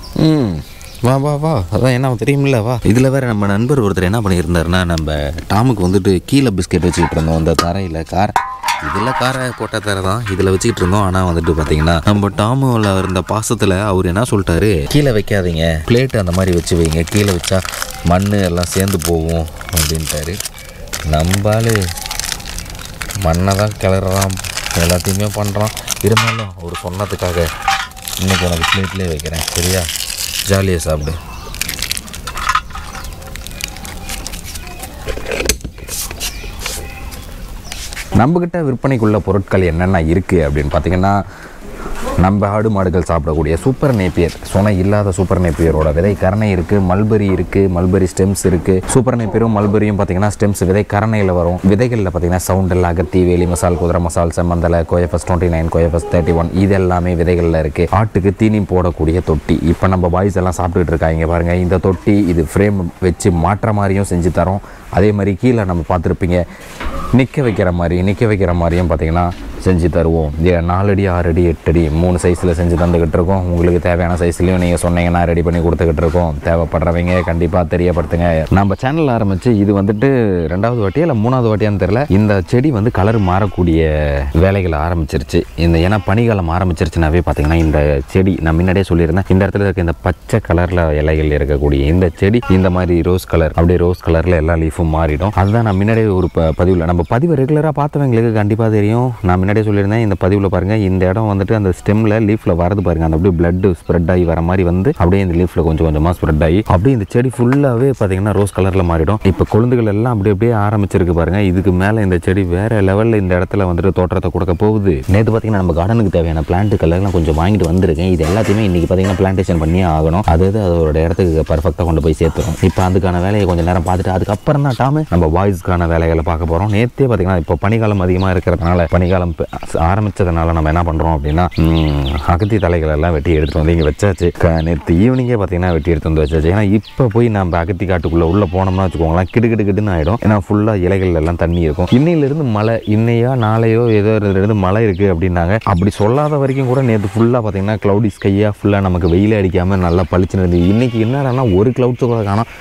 ம் வா வா வா அதான் என்ன தெரியுமில்ல வா இதில் வேற நம்ம நண்பர் ஒருத்தர் என்ன பண்ணியிருந்தாருன்னா நம்ம டாமுக்கு வந்துட்டு கீழே பிஸ்கெட் வச்சுக்கிட்டு இருந்தோம் அந்த தரையில் கார இதில் காரை போட்ட தரை தான் இதில் வச்சுக்கிட்டு இருந்தோம் ஆனால் வந்துட்டு பார்த்தீங்கன்னா நம்ம டாமுவில் இருந்த பாசத்தில் அவர் என்ன சொல்லிட்டாரு கீழே வைக்காதீங்க பிளேட் அந்த மாதிரி வச்சு வைங்க கீழே வச்சா மண் எல்லாம் சேர்ந்து போகும் அப்படின்ட்டாரு நம்பாலு மண்ணை தான் கிளறான் எல்லாத்தையுமே பண்ணுறான் இருந்தாலும் அவர் சொன்னதுக்காக இன்னைக்கு உனக்கு பிளேட்லேயே வைக்கிறேன் சரியா ஜாலியாக சாப்பிடு நம்மக்கிட்ட விற்பனைக்குள்ள பொருட்கள் என்னென்ன இருக்குது அப்படின்னு பார்த்தீங்கன்னா நம்ம ஆடு மாடுகள் சாப்பிடக்கூடிய சூப்பர் நேப்பியர் சொனை இல்லாத சூப்பர் நேப்பியரோட விதை கரணை இருக்குது மல்பெரி இருக்குது மல்பெரி ஸ்டெம்ஸ் இருக்குது சூப்பர் நேப்பியரும் மல்பெரியும் பார்த்தீங்கன்னா ஸ்டெம்ஸ் விதை கரணையில் வரும் விதைகளில் பார்த்தீங்கன்னா சவுண்டல் அகத்தி வேலி மசால் குதிரை மசால் செம்மந்தலை CoFS twenty nine CoFS thirty one இது எல்லாமே விதைகளில் இருக்குது ஆட்டுக்கு தீனி போடக்கூடிய தொட்டி இப்போ நம்ம பாய்ஸ் எல்லாம் சாப்பிட்டுட்டு இருக்காங்க பாருங்க இந்த தொட்டி இது ஃப்ரேம் வச்சு மாற்ற மாதிரியும் செஞ்சு தரோம் அதே மாதிரி கீழே நம்ம பார்த்துருப்பீங்க நிற்க வைக்கிற மாதிரி நிற்க வைக்கிற மாதிரியும் பார்த்தீங்கன்னா செஞ்சு தருவோம் ஏ நாலடி ஆறடி எட்டடி மூணு சைஸில் செஞ்சு தந்துக்கிட்டு இருக்கோம் உங்களுக்கு தேவையான சைஸ்லையும் நீங்கள் சொன்னீங்கன்னா ரெடி பண்ணி கொடுத்துக்கிட்டு இருக்கோம் தேவைப்படுறவங்க கண்டிப்பாக தெரியப்படுத்துங்க நம்ம சேனல் ஆரம்பித்து இது வந்துட்டு ரெண்டாவது வாட்டியா இல்லை மூணாவது வாட்டியான்னு தெரில இந்த செடி வந்து கலர் மாறக்கூடிய வேலைகள் ஆரம்பிச்சிருச்சு இந்த ஏன்னா பனிக்காலம் ஆரம்பிச்சிருச்சுனாவே பார்த்தீங்கன்னா இந்த செடி நான் முன்னாடியே சொல்லியிருந்தேன் இந்த இடத்துல இருக்க இந்த பச்சை கலரில் இலைகள் இருக்கக்கூடிய இந்த செடி இந்த மாதிரி ரோஸ் கலர் அப்படியே ரோஸ் கலரில் எல்லா லீஃபும் மாறிடும் அதுதான் நான் முன்னாடியே ஒரு ப பதிவில் நம்ம பதிவை ரெகுலராக பார்த்தவங்களுக்கு கண்டிப்பாக தெரியும் நான் முன்னாடியே சொல்லியிருந்தேன் இந்த பதிவில் பாருங்கள் இந்த இடம் வந்துட்டு அந்த ஸ்டெம்மில் லீஃபில் வரது பாருங்க அந்த அப்படியே பிளட் ஸ்ப்ரெட் ஆகி வர மாதிரி வந்து அப்படியே இந்த லீஃபில் கொஞ்சம் கொஞ்சமாக ஸ்ப்ரெட் ஆகி அப்படியே இந்த செடி ஃபுல்லாகவே பார்த்தீங்கன்னா ரோஸ் கலரில் மாறிடும் இப்போ கொழுந்துகள் எல்லாம் அப்படி அப்படியே ஆரம்பிச்சிருக்கு பாருங்க இதுக்கு மேலே இந்த செடி வேற லெவலில் இந்த இடத்துல வந்துட்டு தோற்றத்தை கொடுக்க போகுது நேற்று பார்த்தீங்கன்னா நம்ம கார்டனுக்கு தேவையான பிளான்ட்டுகள் எல்லாம் கொஞ்சம் வாங்கிட்டு வந்திருக்கேன் இது எல்லாத்தையுமே இன்னைக்கு பார்த்தீங்கன்னா பிளான்டேஷன் பண்ணியே ஆகணும் அது அது அதோட இடத்துக்கு பர்ஃபெக்டாக கொண்டு போய் சேர்த்துரும் இப்போ அதுக்கான வேலையை கொஞ்சம் நேரம் பார்த்துட்டு அதுக்கப்புறம் தான் டாமு நம்ம பாய்ஸ்க்கான வேலைகளை பார்க்க போகிறோம் நேற்றே பார்த்தீங்கன்னா இப்போ பனிக்காலம் அதிகமாக இருக்கிறதுனால பனிக்காலம் ப- ஆரம்பிச்சதுனால நம்ம என்ன பண்ணுறோம் அப்படின்னா ம், அகத்தி தலைகள் எல்லாம் வெட்டி எடுத்துட்டு வந்து இங்கே வச்சாச்சு க- நேற்று ஈவினிங்கே பார்த்தீங்கன்னா வெட்டி எடுத்து வந்து வச்சாச்சு ஏன்னா இப்போ போய் நம்ம அகத்தி காட்டுக்குள்ளே உள்ளே போனோம்னா வச்சுக்கோங்களேன் கிடு கிடு கிடுன்னு ஆகிடும் ஏன்னா ஃபுல்லாக இலைகள் எல்லாம் தண்ணி இருக்கும் இன்னையிலிருந்து மழை இன்னையோ நாளையோ ஏதோ இருந்து மழை இருக்குது அப்படின்னாங்க அப்படி சொல்லாத வரைக்கும் கூட நேற்று ஃபுல்லாக பார்த்தீங்கன்னா க்ளவுடி ஸ்கையாக ஃபுல்லாக நமக்கு வெயில் அடிக்காமல் நல்லா பளிச்சுன்னு இருந்தது இன்றைக்கி என்னடான்னா ஒரு க்ளவுட்ஸ் கூட காணோம்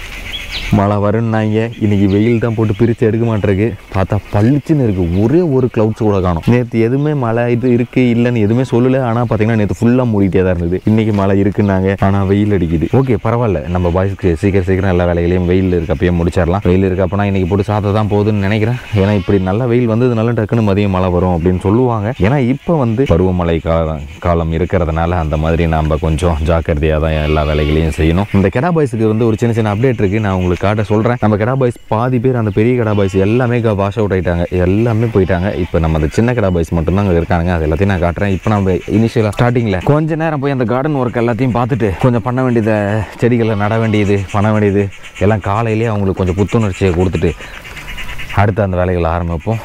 மழை வரும்னாங்க இன்னைக்கு வெயில் தான் போட்டு பிரித்து எடுக்க மாட்டிருக்கு பார்த்தா பளிச்சுன்னு இருக்குது ஒரே ஒரு க்ளவுட்ஸ் கூட காணும் நேற்று எதுவுமே மழை இது இருக்குது இல்லைன்னு எதுவுமே சொல்லலை ஆனால் பார்த்தீங்கன்னா நேற்று ஃபுல்லாக மூடிட்டே தான் இருந்தது இன்றைக்கி மழை இருக்குன்னாங்க ஆனால் வெயில் அடிக்குது ஓகே பரவாயில்ல நம்ம பாய்ஸ்க்கு சீக்கிரம் சீக்கிரம் எல்லா வேலைகளையும் வெயில் இருக்கப்பயே முடிச்சிடலாம் வெயில் இருக்கப்பனா இன்றைக்கி போட்டு சாத்த தான் போகுதுன்னு நினைக்கிறேன் ஏன்னா இப்படி நல்ல வெயில் வந்ததுனால டக்குன்னு மதியம் மழை வரும் அப்படின்னு சொல்லுவாங்க ஏன்னா இப்போ வந்து பருவமழை காலம் காலம் இருக்கிறதுனால அந்த மாதிரி நம்ம கொஞ்சம் ஜாக்கிரதையாக தான் எல்லா வேலைகளையும் செய்யணும் இந்த கெடா பாய்ஸுக்கு வந்து ஒரு சின்ன சின்ன அப்டேட் இருக்குது நான் உங்களுக்கு காட்ட சொல்கிறேன் நம்ம கெடா பாய்ஸ் பாதி பேர் அந்த பெரிய கெடா பாய்ஸ் எல்லாமே வாஷ் அவுட் ஆயிட்டாங்க எல்லாமே போயிட்டாங்க இப்போ நம்ம அந்த சின்ன கெடா பாய்ஸ் மட்டும்தான் அங்கே இருக்காங்க அது எல்லாத்தையும் நான் காட்டுறேன் இப்போ நம்ம இனிஷியலாக ஸ்டார்டிங்கில் கொஞ்ச நேரம் போய் அந்த கார்டன் ஒர்க் எல்லாத்தையும் பார்த்துட்டு கொஞ்சம் பண்ண வேண்டியதை செடிகளை நட வேண்டியது பண்ண வேண்டியது எல்லாம் காலையிலேயே அவங்களுக்கு கொஞ்சம் புத்துணர்ச்சியை கொடுத்துட்டு அடுத்து அந்த வேலைகளை ஆரம்பிப்போம்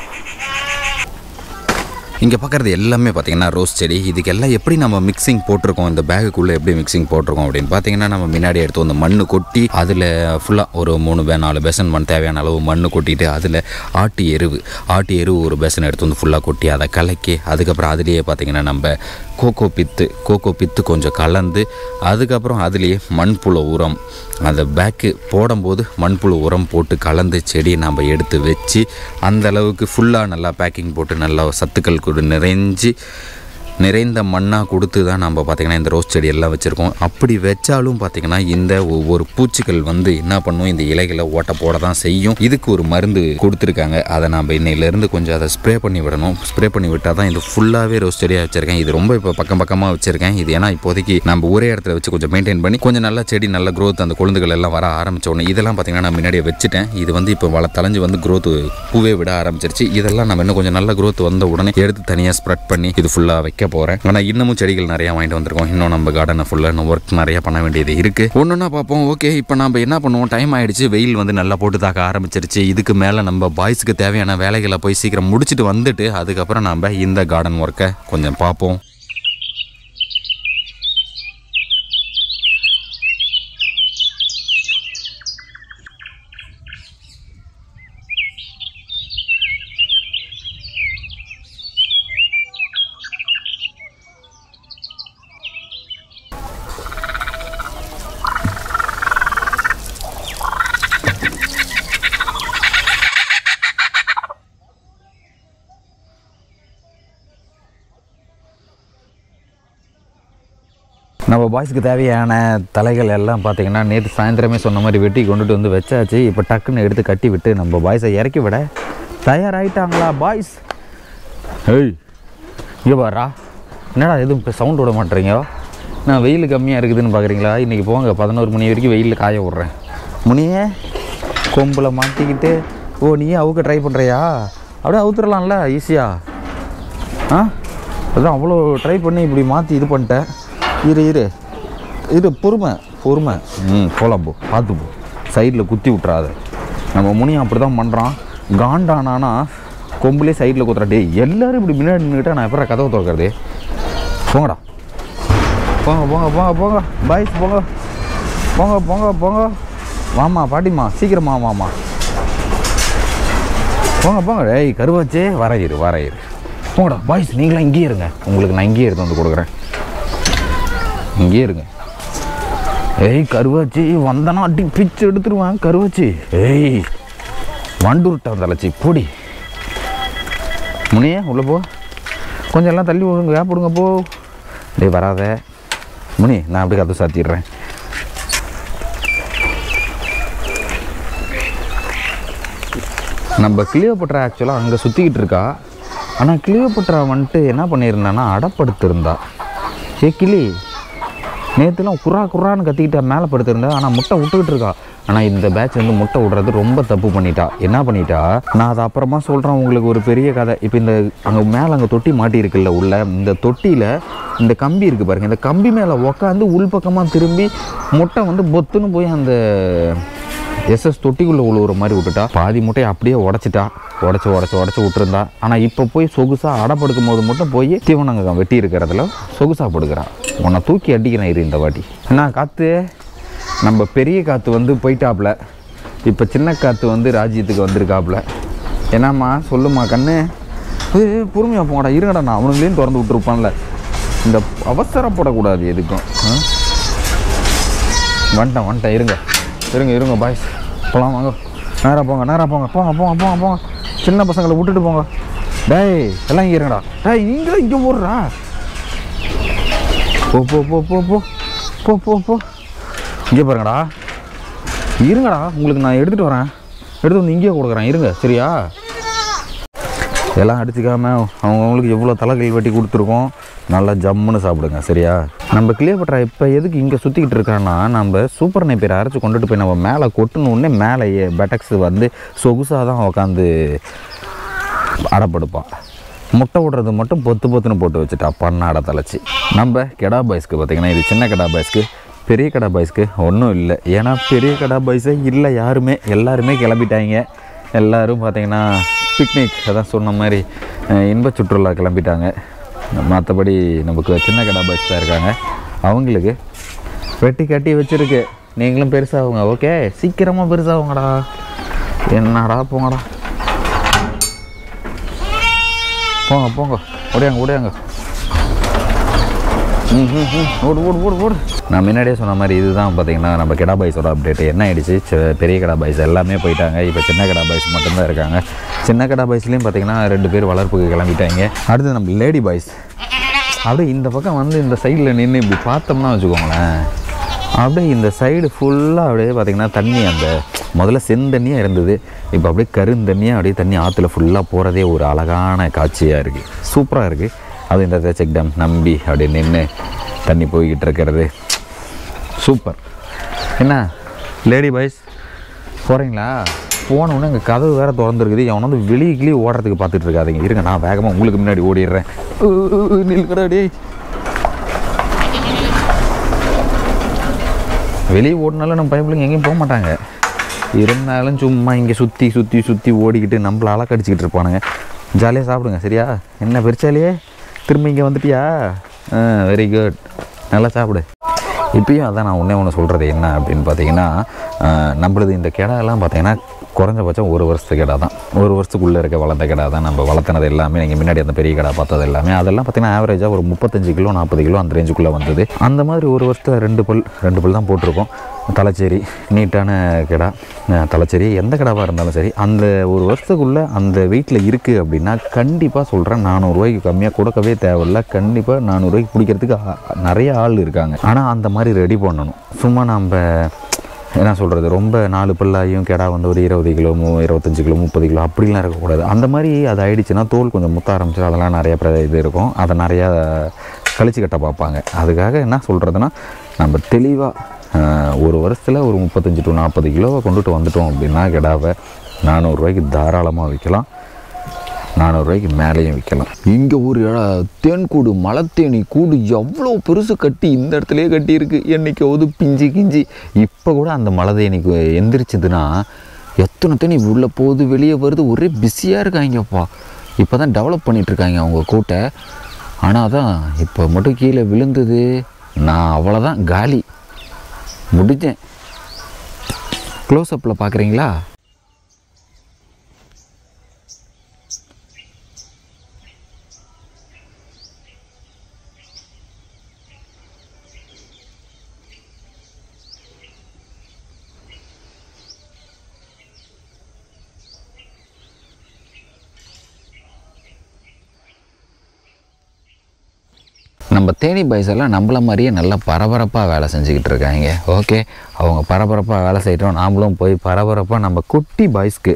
இங்கே பார்க்குறது எல்லாமே பார்த்தீங்கன்னா ரோஸ் செடி இதுக்கு எல்லாம் எப்படி நம்ம மிக்சிங் போட்டிருக்கோம் இந்த பேகுக்குள்ளே எப்படி மிக்சிங் போட்டிருக்கோம் அப்படின்னு பார்த்தீங்கன்னா நம்ம முன்னாடி எடுத்து வந்து மண் கொட்டி அதில் ஃபுல்லாக ஒரு மூணு பே நாலு பேசன் மண் தேவையான அளவு மண் கொட்டிட்டு அதில் ஆட்டு எருவு ஆட்டு எருவு ஒரு பேசன் எடுத்து வந்து ஃபுல்லாக கொட்டி அதை கலக்கி அதுக்கப்புறம் அதுலேயே பார்த்தீங்கன்னா நம்ம கோகோ பித்து கோகோ பித்து கொஞ்சம் கலந்து அதுக்கப்புறம் அதுலேயே மண்புழு உரம் அந்த பேக்கு போடும்போது மண்புழு உரம் போட்டு கலந்து செடியை நம்ம எடுத்து வச்சு அந்த அளவுக்கு ஃபுல்லாக நல்லா பேக்கிங் போட்டு நல்லா சத்துக்கள் கூட நிறைஞ்சு நிறைந்த மண்ணாக கொடுத்து தான் நம்ம பார்த்திங்கன்னா இந்த ரோஸ் செடி எல்லாம் வச்சுருக்கோம் அப்படி வச்சாலும் பார்த்திங்கன்னா இந்த ஒவ்வொரு பூச்சிகள் வந்து என்ன பண்ணும் இந்த இலைகளை ஓட்ட போட தான் செய்யும் இதுக்கு ஒரு மருந்து கொடுத்துருக்காங்க அதை நம்ம இன்னையிலேருந்து கொஞ்சம் அதை ஸ்ப்ரே பண்ணி விடணும் ஸ்ப்ரே பண்ணி விட்டால் தான் இது ஃபுல்லாகவே ரோஸ் செடியாக வச்சுருக்கேன் இது ரொம்ப இப்போ பக்கம் பக்கமாக வச்சுருக்கேன் இது ஏன்னா இப்போதைக்கு நம்ம ஒரே இடத்துல வச்சு கொஞ்சம் மெயின்டைன் பண்ணி கொஞ்சம் நல்ல செடி நல்ல growth அந்த கொழுந்துகள் எல்லாம் வர ஆரம்பிச்ச உடனே இதெல்லாம் பார்த்திங்கன்னா நான் முன்னாடியே வச்சுட்டேன் இது வந்து இப்போ வள தளைஞ்சு வந்து growth பூவே விட ஆரம்பிச்சிருச்சு இதெல்லாம் நம்ம இன்னும் கொஞ்சம் நல்ல growth வந்த உடனே எடுத்து தனியாக ஸ்ப்ரெட் பண்ணி இது ஃபுல்லாக வைக்க போகிறேன் ஆனால் இன்னமும் செடிகள் நிறையா வாங்கிட்டு வந்திருக்கோம் இன்னும் நம்ம கார்டனை ஃபுல்லாக இன்னும் ஒர்க் நிறையா பண்ண வேண்டியது இருக்குது ஒன்றுன்னா பார்ப்போம் ஓகே இப்போ நம்ம என்ன பண்ணுவோம் டைம் ஆயிடுச்சு வெயில் வந்து நல்லா போட்டு தாக்க ஆரம்பிச்சிருச்சு இதுக்கு மேலே நம்ம பாய்ஸுக்கு தேவையான வேலைகளை போய் சீக்கிரம் முடிச்சுட்டு வந்துட்டு அதுக்கப்புறம் நம்ம இந்த கார்டன் ஒர்க்கை கொஞ்சம் பார்ப்போம் பாய்ஸ்க்கு தேவையான தலைகள் எல்லாம் பார்த்தீங்கன்னா நேற்று சாயந்தரமே சொன்ன மாதிரி வெட்டி கொண்டுட்டு வந்து வச்சாச்சு இப்போ டக்குன்னு எடுத்து கட்டி விட்டு நம்ம பாய்ஸை இறக்கி விட தயாராகிட்டாங்களா பாய்ஸ் ஏய் இங்கே பாரா என்னடா எதுவும் இப்போ சவுண்ட் விட மாட்டேறீங்க நான் வெயில் கம்மியாக இருக்குதுன்னு பார்க்குறீங்களா இன்றைக்கி போங்க பதினோரு மணி வரைக்கும் வெயிலில் காய விட்றேன் முனியே கொம்பில் மாட்டிக்கிட்டு ஓ நீயே அவுக்க ட்ரை பண்ணுறியா அப்படியே அவுத்துடலாம்ல ஈஸியாக ஆ அதான் அவ்வளோ ட்ரை பண்ணி இப்படி மாற்றி இது பண்ணிட்டேன் இரு இரு இரு பொறுமை பொறுமை ம் போலாம் போ பார்த்து போ சைடில் குத்தி விட்றாத நம்ம முனியும் அப்படி தான் பண்ணுறான் காண்டானானா கொம்புலே சைடில் குத்துறா டேய் எல்லாரும் இப்படி முன்னாடி நின்றுட்டா நான் எப்பறம் கதவை திறக்கிறது போங்கடா போங்க போங்க போங்க போங்க பாய்ஸ் போங்க போங்க போங்க போங்க வாமா பாட்டிம்மா சீக்கிரமா வாமா போங்க போங்க ஏய் கருவாச்சே வர இரு வர இரு போங்கடா பாய்ஸ் நீங்களாம் இங்கேயே இருங்க உங்களுக்கு நான் இங்கேயே எடுத்து வந்து கொடுக்குறேன் இங்கேயே இருங்க ஏய் கருவாச்சி வந்தனா அடி பிச்சு எடுத்துருவேன் கருவாச்சி ஏய் வண்டுருட்டான் தலைச்சி பொடி முனியே உள்ளே போ கொஞ்சம் எல்லாம் தள்ளி விடுங்க வேப்பிடுங்க போ டேய் வராத முனி நான் அப்படி கதை சாத்திடுறேன் நம்ம கிளியோபட்ரா ஆக்சுவலாக அங்கே சுற்றிக்கிட்டு இருக்கா ஆனால் கிளியோபட்ரா வந்துட்டு என்ன பண்ணியிருந்தான்னா அடப்படுத்திருந்தா ஏ கிளி நேற்றுலாம் குறா குறான்னு கத்திக்கிட்டா மேலே படுத்திருந்தா ஆனால் முட்டை விட்டுக்கிட்டு இருக்கா ஆனால் இந்த பேட்ச் வந்து முட்டை விடுறது ரொம்ப தப்பு பண்ணிட்டா என்ன பண்ணிட்டா நான் அதை அப்புறமா சொல்கிறேன் உங்களுக்கு ஒரு பெரிய கதை இப்போ இந்த அங்கே மேலே அங்கே தொட்டி மாட்டி இருக்குல்ல உள்ள இந்த தொட்டியில் இந்த கம்பி இருக்குது பாருங்கள் இந்த கம்பி மேலே உக்காந்து உள்பக்கமாக திரும்பி முட்டை வந்து பொத்துன்னு போய் அந்த எஸ்எஸ் தொட்டிக்குள்ளே உழுவுற மாதிரி விட்டுட்டா பாதி முட்டையை அப்படியே உடச்சிட்டா உடச்சி உடச்சி உடச்சி விட்டுருந்தா ஆனால் இப்போ போய் சொகுசாக அடப்படுக்கும் போது மட்டும் போய் தீவனங்க வெட்டி இருக்கிறதுல சொகுசாக படுக்கிறான் உன்னை தூக்கி அடிக்கிறேன் இரு இந்த வாட்டி என்ன காற்று நம்ம பெரிய காற்று வந்து போயிட்டாப்புல இப்போ சின்ன காற்று வந்து ராஜ்யத்துக்கு வந்திருக்காப்புல என்னம்மா சொல்லுமா கண்ணு ஏய், பொறுமையா போங்கடா இருங்கடா நான் அவனுங்களையும் திறந்து விட்டுருப்பான்ல இந்த அவசரப்படக்கூடாது எதுக்கும் ஆ? வந்துட்டேன் வந்துட்டேன் இருங்க இருங்க இருங்க பாய்ஸ் போலாம் வாங்க நேராக போங்க நேராக போங்க போங்க போங்க போங்க போங்க சின்ன பசங்களை விட்டுட்டு போங்க டேய் எல்லாம் இங்கே இருங்கடா டேய் நீங்களும் இங்கே போடுறா போ போ போ போ போ போ போ போ இங்கே பாருங்கடா இருங்கடா உங்களுக்கு நான் எடுத்துகிட்டு வரேன் எடுத்து வந்து இங்கேயே கொடுக்குறேன் இருங்க சரியா எல்லாம் அடிச்சுக்காம அவங்கவுங்களுக்கு எவ்வளோ தலைகள் வெட்டி கொடுத்துருக்கோம் நல்லா ஜம்முன்னு சாப்பிடுங்க சரியா நம்ம கிளியோபட்ரா இப்போ எதுக்கு இங்கே சுற்றிக்கிட்டு இருக்கான்னா நம்ம சூப்பர் நெப்பேர் அரைச்சி கொண்டுட்டு போய் நம்ம மேலே கொட்டின உடனே மேலே பெட்டக்ஸ் வந்து சொகுசாக தான் உட்காந்து அடப்படுப்பான் முட்டை விடுறது மட்டும் பொத்து பொத்துன்னு போட்டு வச்சுட்டா பண்ணாட தலைச்சி நம்ம கெடா பாய்ஸ்க்கு பார்த்தீங்கன்னா இது சின்ன கெடா பாய்ஸ்க்கு பெரிய கடா பாய்ஸ்க்கு ஒன்றும் இல்லை ஏன்னா பெரிய கடா பாய்ஸே இல்லை யாருமே எல்லாருமே கிளம்பிட்டாங்க எல்லாரும் பார்த்தீங்கன்னா பிக்னிக் அதான் சொன்ன மாதிரி அஹ், இன்ப சுற்றுலா கிளம்பிட்டாங்க மற்றபடி நமக்கு சின்ன கடா பாய்ஸ் தான் இருக்காங்க அவங்களுக்கு வெட்டி கட்டி வச்சிருக்கு நீங்களும் பெருசாகுங்க ஓகே சீக்கிரமாக பெருசாகுங்கடா என்னடா போங்கடா போங்க போங்க ஓடியாங்க ஓடியாங்க ம், ம், ம். ஓடு ஓடு ஓடு ஓடு நான் முன்னாடியே சொன்ன மாதிரி இதுதான் பார்த்தீங்கன்னா நம்ம கிடா பாய்ஸோட அப்டேட் என்ன ஆயிடுச்சு சி- பெரிய கடா பாய்ஸ் எல்லாமே போயிட்டாங்க இப்போ சின்ன கடா பாய்ஸ் மட்டும்தான் இருக்காங்க சின்ன கடா பாய்ஸ்லேயும் பார்த்தீங்கன்னா ரெண்டு பேர் வளர்ப்புக்கு கிளம்பிட்டாங்க அடுத்து நம்ம லேடி பாய்ஸ் அப்படியே இந்த பக்கம் வந்து இந்த சைடில் நின்று இப்படி பார்த்தோம்னா வச்சுக்கோங்களேன் அப்படியே இந்த சைடு ஃபுல்லாக அப்படியே பார்த்தீங்கன்னா தண்ணி அந்த முதல்ல செந்தண்ணியாக இருந்தது இப்போ அப்படியே கருந்தண்ணியாக அப்படியே தண்ணி ஆற்றுல ஃபுல்லாக போகிறதே ஒரு அழகான காட்சியாக இருக்குது சூப்பராக இருக்குது அது இந்த செக் டேம் நம்பி அப்படியே நின்று தண்ணி போய்கிட்டு இருக்கிறது சூப்பர் என்ன லேடி பாய்ஸ் போகிறீங்களா போன உடனே எங்கள் கதவு வேறு திறந்துருக்குது அவன் வந்து வெளியே கிளியே ஓடுறதுக்கு பார்த்துட்டு இருக்காதீங்க இருங்க நான் வேகமாக உங்களுக்கு முன்னாடி ஓடிடுறேன் நில்கடா டேய் வெளியே ஓடினாலும் நம்ம பைப்பிள்ளைங்க எங்கேயும் போக மாட்டாங்க இருந்தாலும் சும்மா இங்கே சுற்றி சுற்றி சுற்றி ஓடிக்கிட்டு நம்மள அலக்கடிச்சிக்கிட்டு இருப்பானுங்க ஜாலியாக சாப்பிடுங்க சரியா என்ன பெருச்சாலியே திரும்ப இங்கே வந்துட்டியா ஆ வெரி குட் நல்லா சாப்பிடு இப்பயும் அதான் நான் ஒன்றே ஒன்று சொல்கிறது என்ன அப்படின்னு பார்த்தீங்கன்னா ஆ, நம்மளது இந்த கிடாலாம் பார்த்தீங்கன்னா குறைஞ்சபட்சம் ஒரு வருஷத்து கிடா தான் ஒரு வருஷத்துக்குள்ளே இருக்க வளர்ந்த கிடா தான் நம்ம வளர்த்துனது எல்லாமே நீங்கள் முன்னாடி அந்த பெரிய கிடா பார்த்தது எல்லாமே அதெல்லாம் பார்த்தீங்கன்னா ஆவரேஜாக ஒரு முப்பத்தஞ்சு கிலோ நாற்பது கிலோ அந்த ரேஞ்சுக்குள்ளே வந்தது அந்த மாதிரி ஒரு வருஷத்தில் ரெண்டு பல் ரெண்டு பல் தான் போட்டிருக்கோம் தலைச்சேரி நீட்டான கிடா அஹ் தலைச்சேரி எந்த கிடாவாக இருந்தாலும் சரி அந்த ஒரு வருஷத்துக்குள்ளே அந்த வீட்டில் இருக்குது அப்படின்னா கண்டிப்பாக சொல்கிறேன் நானூறுரூவாய்க்கு கம்மியாக கொடுக்கவே தேவையில்ல கண்டிப்பாக நானூறுரூவாய்க்கு பிடிக்கிறதுக்கு ஆ- நிறைய ஆள் இருக்காங்க ஆனால் அந்த மாதிரி ரெடி பண்ணணும் சும்மா நம்ம என்ன சொல்கிறது ரொம்ப நாலு பல்லாயும் கெடா வந்து ஒரு இருபது கிலோ மு இருபத்தஞ்சு கிலோ முப்பது கிலோ அப்படிலாம் இருக்கக்கூடாது அந்த மாதிரி அது ஆயிடுச்சுன்னா தோல் கொஞ்சம் முத்த ஆரம்பிச்சிடும் அதெல்லாம் நிறைய பிர இது இருக்கும் அதை நிறையா கழிச்சு கட்ட பார்ப்பாங்க அதுக்காக என்ன சொல்கிறதுனா நம்ம தெளிவாக ஒரு வருஷத்தில் ஒரு முப்பத்தஞ்சு டு நாற்பது கிலோவை கொண்டுட்டு வந்துட்டோம் அப்படின்னா கெடாவை நானூறுரூவாய்க்கு தாராளமாக விற்கலாம் நானூறுரூவாய்க்கு மேலேயும் விற்கலாம் இங்கே ஒரு இட- தேன்கூடு மலத்தேனி கூடு எவ்வளோ பெருசு கட்டி இந்த இடத்துலயே கட்டி இருக்கு என்னைக்காவது பிஞ்சு கிஞ்சி இப்போ கூட அந்த மலை தேனிக்கு எந்திரிச்சதுன்னா எத்தனை தேனி உள்ளே போகுது வெளியே வருது ஒரே பிஸியாக இருக்காங்கப்பா இப்போ தான் டெவலப் பண்ணிகிட்ருக்காங்க அவங்க கூட்டை ஆனால் தான் இப்போ மட்டும் கீழே விழுந்தது நான் அவ்வளோதான் காலி முடிஞ்சேன் க்ளோஸ்அப்பில் பார்க்குறீங்களா நம்ம தேனி பாய்ஸ் எல்லாம் நம்மள மாதிரியே நல்லா பரபரப்பாக வேலை செஞ்சுக்கிட்டு இருக்காங்க ஓகே அவங்க பரபரப்பாக வேலை செய்யட்டும் நாமளும் போய் பரபரப்பாக நம்ம குட்டி பாய்ஸ்க்கு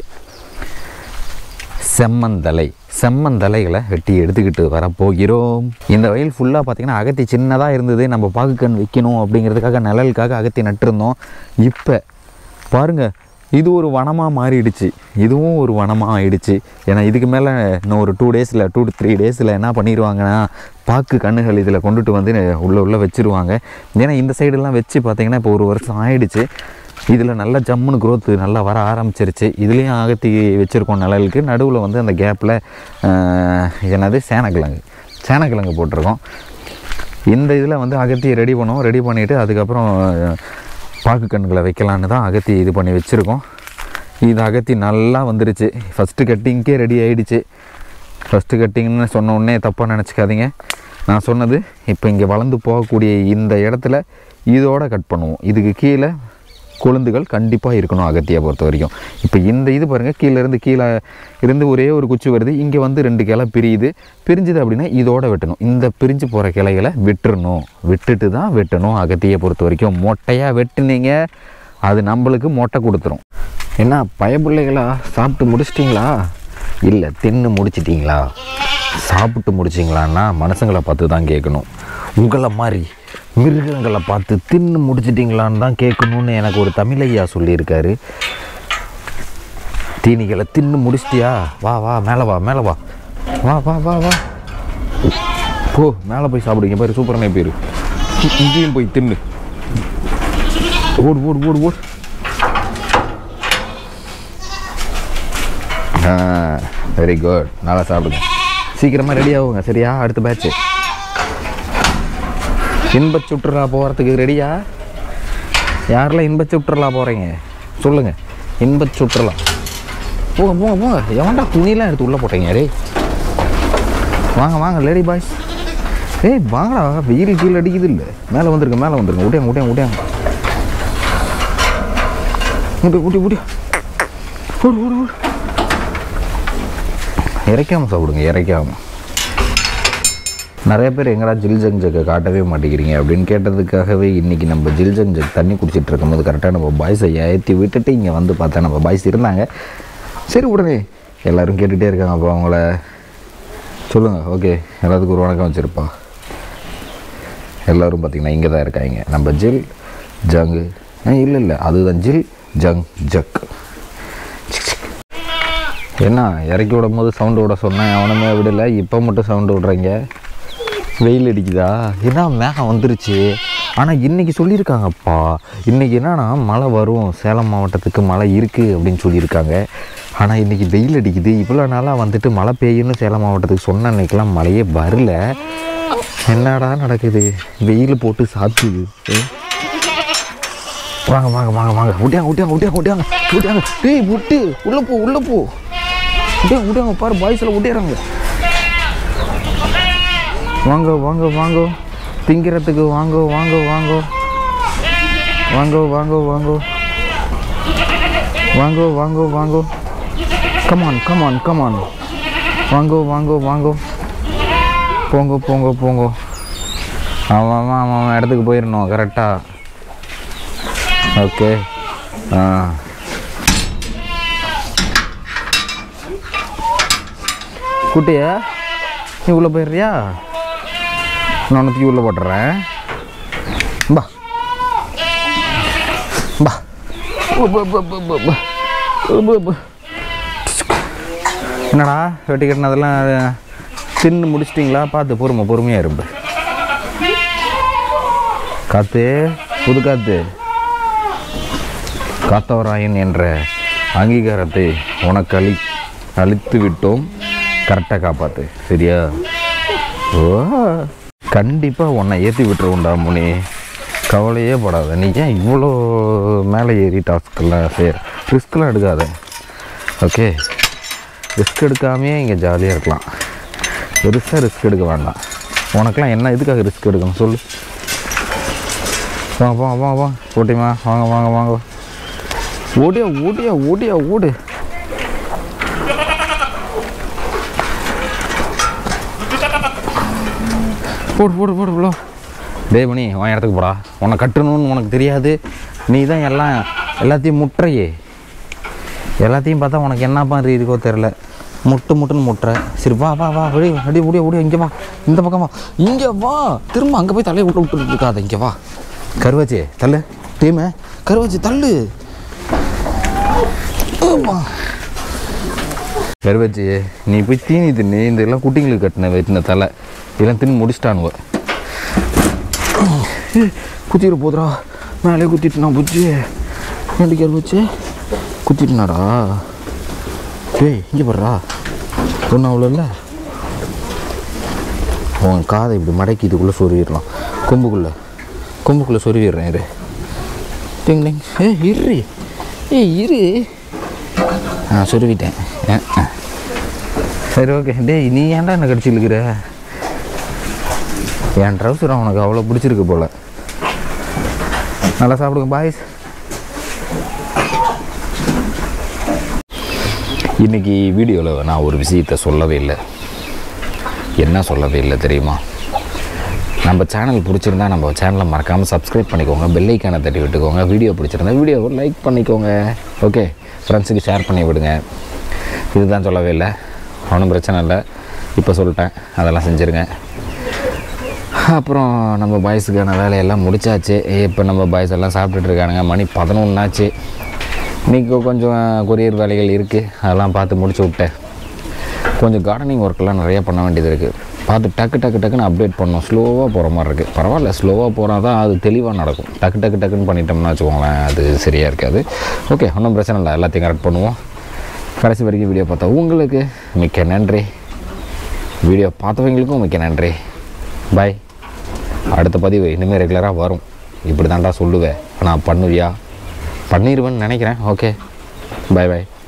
செம்மந்தலை செம்மந்தலைகளை வெட்டி எடுத்துக்கிட்டு வரப்போகிறோம் இந்த வயல் ஃபுல்லாக பார்த்தீங்கன்னா அகத்தி சின்னதாக இருந்தது நம்ம பாகுக்கண் வைக்கணும் அப்படிங்கிறதுக்காக நிழலுக்காக அகத்தி நட்டிருந்தோம் இப்போ பாருங்க இது ஒரு வனமாக மாறிடுச்சு இதுவும் ஒரு வனமாக ஆயிடுச்சு ஏன்னா இதுக்கு மேலே இன்னும் ஒரு டூ டேஸில் டூ டு த்ரீ டேஸில் என்ன பண்ணிடுவாங்கன்னா பாக்கு கண்ணுகள் இதில் கொண்டுட்டு வந்து உள்ளே உள்ளே வச்சுருவாங்க ஏன்னா இந்த சைடெல்லாம் வச்சு பார்த்தீங்கன்னா இப்போ ஒரு வருஷம் ஆயிடுச்சு இதில் நல்ல ஜம்முன்னு growth நல்லா வர ஆரம்பிச்சிருச்சு இதுலேயும் அகத்தி வச்சுருக்கோம் நிழலுக்கு நடுவில் வந்து அந்த கேப்பில் என்னது சேனக்கிழங்கு சேனக்கிழங்கு போட்டிருக்கோம் இந்த இதில் வந்து அகத்தியை ரெடி பண்ணுவோம் ரெடி பண்ணிவிட்டு அதுக்கப்புறம் அஹ், பாக்கு கண்களை வைக்கலான்னு தான் அகத்தி இது பண்ணி வச்சுருக்கோம் இது அகத்தி நல்லா வந்துருச்சு ஃபஸ்ட்டு கட்டிங்க்கே ரெடி ஆயிடுச்சு ஃபஸ்ட்டு கட்டிங்னு சொன்ன உடனே தப்பாக நினச்சிக்காதீங்க நான் சொன்னது இப்போ இங்கே வளர்ந்து போகக்கூடிய இந்த இடத்துல இதோட கட் பண்ணுவோம் இதுக்கு கீழே கொழுந்துகள் கண்டிப்பாக இருக்கணும் அகத்தியை பொறுத்த வரைக்கும் இப்போ இந்த இது பாருங்கள் கீழே இருந்து கீழே இருந்து ஒரே ஒரு குச்சி வருது இங்கே வந்து ரெண்டு கிளை பிரியுது பிரிஞ்சுது அப்படின்னா இதோட வெட்டணும் இந்த பிரிஞ்சு போகிற கிளைகளை விட்டுறணும் விட்டுட்டு தான் வெட்டணும் அகத்தியை பொறுத்த வரைக்கும் மொட்டையாக வெட்டுனீங்க அது நம்மளுக்கு மொட்டை கொடுத்துரும் என்ன பயப்பிள்ளைகளா சாப்பிட்டு முடிச்சிட்டிங்களா இல்லை தின்னு முடிச்சிட்டிங்களா சாப்பிட்டு முடிச்சிங்களான்னா மனுஷங்களை பார்த்து தான் கேட்கணும் உங்களை மாதிரி மிருகங்களை பார்த்து தின்னு முடிச்சிட்டிங்களான்னு தான் கேட்கணும்னு எனக்கு ஒரு தமிழையா சொல்லியிருக்காரு தீனிகளை தின்னு முடிச்சிட்டியா வா வா மேலே வா மேலே வா வா வா வா வா போ மேலே போய் சாப்பிடுங்க பாரு சூப்பரானே பேர் இங்கேயும் போய் தின்னு ஓடு ஓடு ஓடு ஓடு வெரி குட் நல்லா சாப்பிடுங்க சீக்கிரமாக ரெடி ஆகுங்க சரியா அடுத்த பேட்ச்சு இன்பச் சுற்றுலா போகிறதுக்கு ரெடியா யாரெல்லாம் இன்பச் சுற்றுலா போகிறீங்க சொல்லுங்கள் இன்பச் சுற்றுலா போங்க போங்க போங்க எவன்டா துணியெல்லாம் எடுத்து உள்ளே போட்டீங்க டேய் வாங்க வாங்க லேடி பாய்ஸ் ஏய் வாங்கடா வெயில் கீழே அடிக்குது இல்லை மேலே வந்துருங்க மேலே வந்துருங்க விட்டியாங்க விட்டியாங்க விட்டியாங்க முட்டி முட்டி முட்டி ஓடு ஓடு ஓடு இறைக்காம சாப்பிடுங்க இறைக்காம நிறைய பேர் எங்கடா ஜில் ஜங் ஜக்கை காட்டவே மாட்டேங்கிறீங்க அப்படின்னு கேட்டதுக்காகவே இன்றைக்கி நம்ம ஜில் ஜங் ஜக் தண்ணி குடிச்சிட்டு இருக்கும்போது கரெக்டாக நம்ம பாய்ஸை ஏற்றி விட்டுட்டு இங்கே வந்து பார்த்தா நம்ம பாய்ஸ் இருந்தாங்க சரி உடனே எல்லோரும் கேட்டுகிட்டே இருக்காங்க அப்போ அவங்கள சொல்லுங்கள் ஓகே எல்லாத்துக்கும் ஒரு வணக்கம் வச்சுருப்பா எல்லோரும் பார்த்திங்கன்னா இங்கே தான் இருக்காங்க நம்ம ஜில் ஜங்கு இல்லை இல்லை அதுதான் ஜில் ஜங் ஜக் என்ன இறக்கி விடும் போது சவுண்டு விட சொன்னேன் அவனுமே விடலை இப்போ மட்டும் சவுண்டு விடுறீங்க வெயில் அடிக்குதா என்ன மேகம் வந்துருச்சு ஆனால் இன்றைக்கி சொல்லியிருக்காங்கப்பா இன்றைக்கி என்னன்னா மழை வரும் சேலம் மாவட்டத்துக்கு மழை இருக்குது அப்படின்னு சொல்லியிருக்காங்க ஆனால் இன்றைக்கி வெயில் அடிக்குது இவ்வளோ நாளாக வந்துட்டு மழை பெய்யும்னு சேலம் மாவட்டத்துக்கு சொன்ன அன்னைக்கெல்லாம் மழையே வரல என்னடா நடக்குது வெயில் போட்டு சாத்துது ஏ? வாங்க வாங்க வாங்க வாங்க விட்டியாங்க விட்டியாங்க விட்டியாங்க விட்டியாங்க விட்டியாங்க டேய் விட்டு உள்ளே போ உள்ளே போ விட்டியாங்க விட்டியாங்க பாரு பாய்ஸில் விட்டியாங்க வாங்க வாங்க வாங்க திங்கிறதுக்கு வாங்க வாங்க வாங்க வாங்கோ வாங்கோ வாங்கோ வாங்கோ வாங்கோ வாங்கோ கமான் கமான் கமான் வாங்கோ வாங்கோ வாங்கோ போங்கோ போங்கோ போங்கோ அவன் அவன் அவன் அவன் இடத்துக்கு போயிடணும் கரெக்டாக ஓகே ஆ குட்டியா நீ உள்ளே போயிடுறியா நான் உனக்கு உள்ளே போட்டுறேன் பா பா உப்பு, உப்பு, உப்பு, உப்பு, உப்பு. உப்பு, உப்பு. என்னடா வெட்டி கட்டினதெல்லாம் தின்னு முடிச்சிட்டிங்களா பார்த்து பொறுமை பொறுமையாக இருப்பு காத்து புது காத்து காத்தவராயன் என்ற அங்கீகாரத்தை உனக்கு அளி அளித்து விட்டோம் கரெக்டாக காப்பாற்று சரியா ஓ கண்டிப்பாக உன்னை ஏற்றி விட்டுருவோம்டா முனி கவலையே படாத நீ ஏன் இவ்வளோ மேலே ஏறி டாஸ்க்கெல்லாம் செய்கிற ரிஸ்க்லாம் எடுக்காத ஓகே ரிஸ்க் எடுக்காமையே இங்கே ஜாலியாக இருக்கலாம் பெருசாக ரிஸ்க் எடுக்க வேண்டாம் உனக்கெல்லாம் என்ன எதுக்காக ரிஸ்க் எடுக்கணும் சொல்லு வாங்க வாங்க வாங்க வாங்க ஓட்டிமா வாங்க வாங்க வாங்க ஓடியா ஓடியா ஓடியா ஓடு போடு போடு போடு இவ்வளோ டேய் மணி உன் இடத்துக்கு போடா உன்னை கட்டணும்னு உனக்கு தெரியாது நீ தான் எல்லாம் எல்லாத்தையும் முட்டுறையே எல்லாத்தையும் பார்த்தா உனக்கு என்ன மாதிரி இருக்கோ தெரில முட்டு முட்டுன்னு முட்டுற சரி வா வா வா வெளியே அடி ஓடியா ஓடியா இங்கே வா இந்த பக்கம் வா இங்கே வா திரும்ப அங்கே போய் தலையை விட்டு விட்டு இருக்காத இங்கே வா கருவாச்சி தள்ளு டீமு கருவாச்சி தள்ளு ஆமா கருவாச்சி நீ போய் தீனி தின்னு இந்த எல்லாம் குட்டிங்களுக்கு கட்டின வெட்டின தலை இதெல்லாம் தின்னு முடிச்சிட்டானுவ குத்திட போதுடா மேலே குத்திட்டு நான் புச்சி ஏன்டி கருவாச்சி குத்திட்டுனாடா ஏய் இங்கே போடுறா ஒன்றும் அவ்வளோ இல்லை உன் காதை இப்படி மடக்கி இதுக்குள்ளே சொருவிடலாம் கொம்புக்குள்ளே கொம்புக்குள்ளே சொருவிடுறேன் இரு டிங் டிங் ஏ இரு ஏ இரு ஆ சொருவிட்டேன் ஆ, ஆ. சரி ஓகே டேய் நீ ஏன்டா என்ன கடிச்சு இழுக்கிற என் ட்ரௌசர் அவனுக்கு அவ்வளோ பிடிச்சிருக்கு போல நல்லா சாப்பிடுங்க பாய்ஸ் இன்னைக்கு வீடியோவில் நான் ஒரு விஷயத்தை சொல்லவே இல்லை என்ன சொல்லவே இல்லை தெரியுமா நம்ம சேனல் பிடிச்சிருந்தா நம்ம சேனலை மறக்காமல் சப்ஸ்கிரைப் பண்ணிக்கோங்க பெல் ஐக்கானை தட்டி விட்டுக்கோங்க வீடியோ பிடிச்சிருந்தா வீடியோவை லைக் பண்ணிக்கோங்க ஓகே ஃப்ரெண்ட்ஸுக்கு ஷேர் பண்ணி விடுங்க இதுதான் சொல்லவே இல்லை ஒன்றும் பிரச்சனை இல்லை இப்போ சொல்லிட்டேன் அதெல்லாம் செஞ்சுருங்க அப்புறம் நம்ம பாய்ஸுக்கான வேலையெல்லாம் முடிச்சாச்சு இப்போ நம்ம பாய்ஸ் எல்லாம் சாப்பிட்டுட்டு இருக்கானுங்க மணி பதினொன்றாச்சு இன்றைக்கி கொஞ்சம் கொரியர் வேலைகள் இருக்குது அதெல்லாம் பார்த்து முடிச்சு விட்டேன் கொஞ்சம் கார்டனிங் ஒர்க்கெல்லாம் நிறைய பண்ண வேண்டியது இருக்குது பார்த்து டக்கு டக்கு டக்குன்னு அப்டேட் பண்ணோம் ஸ்லோவாக போகிற மாதிரி இருக்குது பரவாயில்ல ஸ்லோவாக போனால் தான் அது தெளிவாக நடக்கும் டக்கு டக்கு டக்குன்னு பண்ணிட்டோம்னா வச்சுக்கோங்களேன் அது சரியாக இருக்காது ஓகே ஒன்றும் பிரச்சனை இல்லை எல்லாத்தையும் கரெக்ட் பண்ணுவோம் கடைசி வரைக்கும் வீடியோ பார்த்தா உங்களுக்கு மிக்க நன்றி வீடியோ பார்த்தவங்களுக்கும் மிக்க நன்றி பாய் அடுத்த பதிவு இனிமேல் ரெகுலராக வரும் இப்படி தான்டா சொல்லுவேன் நான் பண்ணுவியா பண்ணிடுவேன்னு நினைக்கிறேன் ஓகே பை பாய்